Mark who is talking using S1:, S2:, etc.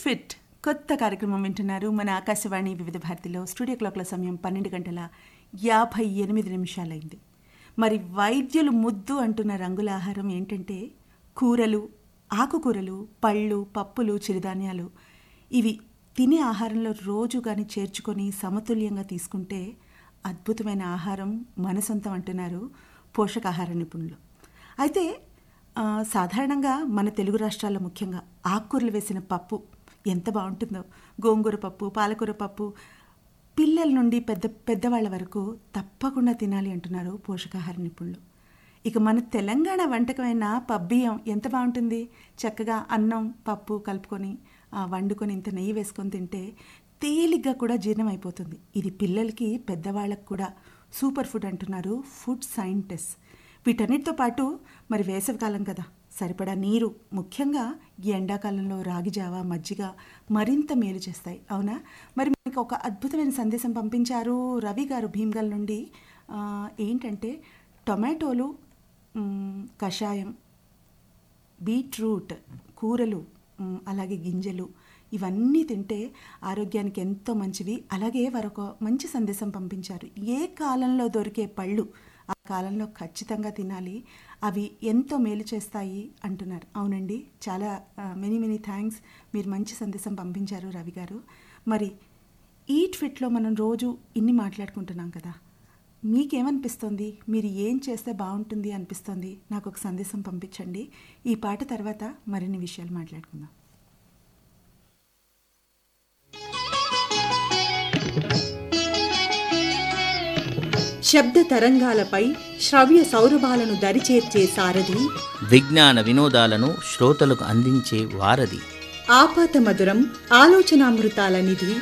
S1: fit కొత్త కార్యక్రమం వింటున్నారు మన ఆకాశవాణి వివిధ భారతిలో స్టూడియో క్లాక్ల సమయం పన్నెండు గంటల యాభై ఎనిమిది నిమిషాలైంది మరి వైద్యులు ముద్దు అంటున్న రంగుల ఆహారం ఏంటంటే కూరలు ఆకుకూరలు పళ్ళు పప్పులు చిరుధాన్యాలు ఇవి తినే ఆహారంలో రోజు కానీ చేర్చుకొని సమతుల్యంగా తీసుకుంటే అద్భుతమైన ఆహారం మన సొంతం అంటున్నారు పోషకాహార నిపుణులు అయితే ఆ, సాధారణంగా మన తెలుగు రాష్ట్రాల్లో ముఖ్యంగా ఆకుకూరలు వేసిన పప్పు ఎంత బాగుంటుందో గోంగూర పప్పు పాలకూర పప్పు పిల్లల నుండి పెద్ద పెద్దవాళ్ళ వరకు తప్పకుండా తినాలి అంటున్నారు పోషకాహార నిపుణులు ఇక మన తెలంగాణ వంటకమైన పబ్బియ్యం ఎంత బాగుంటుంది చక్కగా అన్నం పప్పు కలుపుకొని ఆ, వండుకొని ఇంత నెయ్యి వేసుకొని తింటే తేలిగ్గా కూడా జీర్ణం అయిపోతుంది ఇది పిల్లలకి పెద్దవాళ్ళకు కూడా సూపర్ ఫుడ్ అంటున్నారు ఫుడ్ సైంటిస్ట్ వీటన్నిటితో పాటు మరి వేసవికాలం కదా సరిపడా నీరు ముఖ్యంగా ఈ ఎండాకాలంలో రాగి జావ మజ్జిగ మరింత మేలు చేస్తాయి అవునా మరి మీకు ఒక అద్భుతమైన సందేశం పంపించారు రవి గారు భీమ్గల్ నుండి ఆ, ఏంటంటే టొమాటోలు మ్, కషాయం బీట్రూట్ కూరలు మ్, అలాగే గింజలు ఇవన్నీ తింటే ఆరోగ్యానికి ఎంతో మంచివి అలాగే వారొక మంచి సందేశం పంపించారు ఏ కాలంలో దొరికే పళ్ళు ఆ కాలంలో ఖచ్చితంగా తినాలి అవి ఎంతో మేలు చేస్తాయి అంటున్నారు అవునండి చాలా మెనీ మెనీ థ్యాంక్స్ మీరు మంచి సందేశం పంపించారు రవి గారు మరి ఈట్ ఫిట్లో మనం రోజు ఇన్ని మాట్లాడుకుంటున్నాం కదా మీకేమనిపిస్తుంది మీరు ఏం చేస్తే బాగుంటుంది అనిపిస్తుంది నాకు ఒక సందేశం పంపించండి ఈ పాట తర్వాత మరిన్ని విషయాలు మాట్లాడుకుందాం
S2: శబ్ద తరంగాలపై శ్రవ్య సౌరభాలను దరిచేర్చే సారథి
S3: విజ్ఞాన వినోదాలను శ్రోతలకు అందించే వారధి
S2: ఆపాత మధురం ఆలోచనామృతాల నిధి